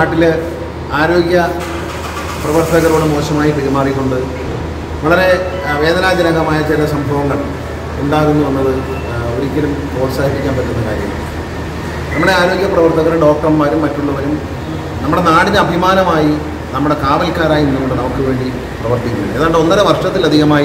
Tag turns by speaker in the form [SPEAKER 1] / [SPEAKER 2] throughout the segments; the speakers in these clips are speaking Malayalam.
[SPEAKER 1] നാട്ടിൽ ആരോഗ്യ പ്രവർത്തകരോട് മോശമായി പെരുമാറിക്കൊണ്ട് വളരെ ആ, വേദനാജനകമായ ചില സംഭവങ്ങൾ ഉണ്ടാകുന്നു എന്നത് ആ, ഒരിക്കലും പ്രോത്സാഹിപ്പിക്കാൻ പറ്റുന്ന കാര്യമാണ് നമ്മുടെ ആരോഗ്യ പ്രവർത്തകരും ഡോക്ടർമാരും മറ്റുള്ളവരും നമ്മുടെ നാടിന് അഭിമാനമായി നമ്മുടെ കാവൽക്കാരായി നിന്നുകൊണ്ട് നമുക്ക് വേണ്ടി പ്രവർത്തിക്കുന്നു ഏതാണ്ട് ഒന്നര വർഷത്തിലധികമായി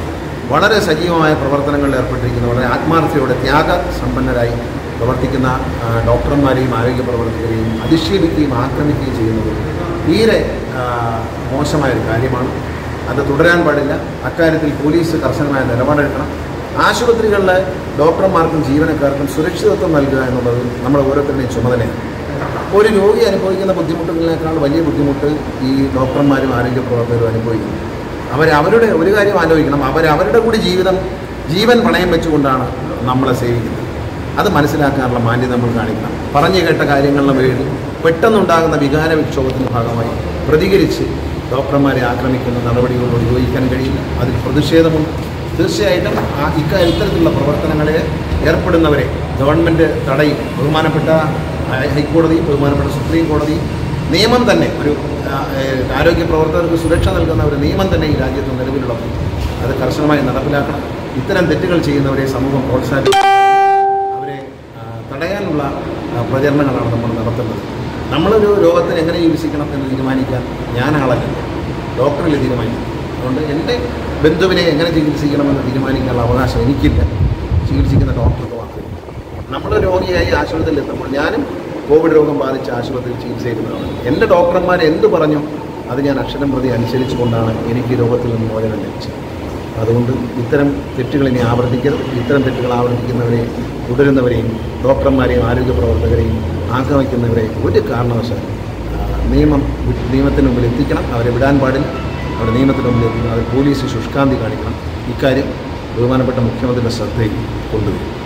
[SPEAKER 1] വളരെ സജീവമായ പ്രവർത്തനങ്ങളിൽ ഏർപ്പെട്ടിരിക്കുന്ന വളരെ ആത്മാർത്ഥതയോടെ ത്യാഗ സമ്പന്നരായി പ്രവർത്തിക്കുന്ന ആ, ഡോക്ടർമാരെയും ആരോഗ്യ പ്രവർത്തകരെയും അധിക്ഷേപിക്കുകയും ആക്രമിക്കുകയും ചെയ്യുന്നത് തീരെ ആ, മോശമായൊരു കാര്യമാണ് അത് തുടരാൻ പാടില്ല അക്കാര്യത്തിൽ പോലീസ് കർശനമായ നിലപാടെടുക്കണം ആശുപത്രികളിലെ ഡോക്ടർമാർക്കും ജീവനക്കാർക്കും സുരക്ഷിതത്വം നൽകുക എന്നുള്ളത് നമ്മുടെ ഓരോരുത്തരുടെയും ചുമതലയാണ് ഒരു രോഗി അനുഭവിക്കുന്ന ബുദ്ധിമുട്ടുകളേക്കാൾ വലിയ ബുദ്ധിമുട്ട് ഈ ഡോക്ടർമാരും ആരോഗ്യ പ്രവർത്തകരും അനുഭവിക്കുന്നു അവർ അവരുടെ ഒരു കാര്യം ആലോചിക്കണം അവർ അവരുടെ കൂടി ജീവിതം ജീവൻ പണയം വെച്ചുകൊണ്ടാണ് നമ്മളെ സേവിക്കുന്നത് അത് മനസ്സിലാക്കാനുള്ള മാന്യത നമ്മൾ കാണിക്കണം പറഞ്ഞു കേട്ട കാര്യങ്ങളുടെ പേരിൽ പെട്ടെന്നുണ്ടാകുന്ന വികാര വിക്ഷോഭത്തിൻ്റെ ഭാഗമായി പ്രതികരിച്ച് ഡോക്ടർമാരെ ആക്രമിക്കുന്ന നടപടികളോട് യോജിക്കാൻ കഴിയില്ല അതിൽ പ്രതിഷേധമുണ്ട് തീർച്ചയായിട്ടും ആ ഇക്കാര്യം ഇത്തരത്തിലുള്ള പ്രവർത്തനങ്ങളെ ഏർപ്പെടുന്നവരെ ഗവൺമെൻറ് തടയും ബഹുമാനപ്പെട്ട ഹൈ- ഹൈക്കോടതി ബഹുമാനപ്പെട്ട സുപ്രീം കോടതി നിയമം തന്നെ ഒരു ആ, ഏഹ്, ആരോഗ്യ പ്രവർത്തകർക്ക് സുരക്ഷ നൽകുന്ന ഒരു നിയമം തന്നെ ഈ രാജ്യത്ത് നിലവിലുള്ളത് അത് കർശനമായി നടപ്പിലാക്കണം ഇത്തരം തെറ്റുകൾ ചെയ്യുന്നവരെ സമൂഹം പ്രോത്സാഹിപ്പിക്കും അവരെ ആ, തടയാനുള്ള ആ, പ്രചരണങ്ങളാണ് നമ്മൾ നടത്തുന്നത് നമ്മളൊരു രോഗത്തിന് എങ്ങനെ ചികിത്സിക്കണം എന്ന് തീരുമാനിക്കാൻ ഞാൻ ആളല്ല ഡോക്ടറിൽ തീരുമാനിക്കും അതുകൊണ്ട് എൻ്റെ ബന്ധുവിനെ എങ്ങനെ ചികിത്സിക്കണമെന്ന് തീരുമാനിക്കാനുള്ള അവകാശം എനിക്കില്ല ചികിത്സിക്കുന്ന ഡോക്ടർക്ക് മാത്രമേ നമ്മൾ രോഗിയായി ആശുപത്രിയിൽ എത്തുമ്പോൾ ഞാനും കോവിഡ് രോഗം ബാധിച്ച ആശുപത്രിയിൽ ചികിത്സിക്കുന്നതാണ് എൻ്റെ ഡോക്ടർമാർ എന്ത് പറഞ്ഞു അത് ഞാൻ അക്ഷരം പ്രതി അനുസരിച്ചുകൊണ്ടാണ് എനിക്ക് ഈ രോഗത്തിൽ നിന്ന് മോചനം ലഭിച്ചത് അതുകൊണ്ട് ഇത്തരം തെറ്റുകൾ ഇനി ആവർത്തിക്കരുത് ഇത്തരം തെറ്റുകൾ ആവർത്തിക്കുന്നവരെയും തുടരുന്നവരെയും ഡോക്ടർമാരെയും ആരോഗ്യ പ്രവർത്തകരെയും ആക്രമിക്കുന്നവരെ ഒരു കാരണവശാലും ആ, നിയമം വി- നിയമത്തിന് മുമ്പിൽ എത്തിക്കണം അവരെ വിടാൻ പാടില്ല അവരുടെ നിയമത്തിന് മുമ്പിൽ എത്തിക്കണം അത് പോലീസ് ശുഷ്കാന്തി കാണിക്കണം ഇക്കാര്യം ബഹുമാനപ്പെട്ട മുഖ്യമന്ത്രിയുടെ ശ്രദ്ധയിൽ കൊണ്ടുവരും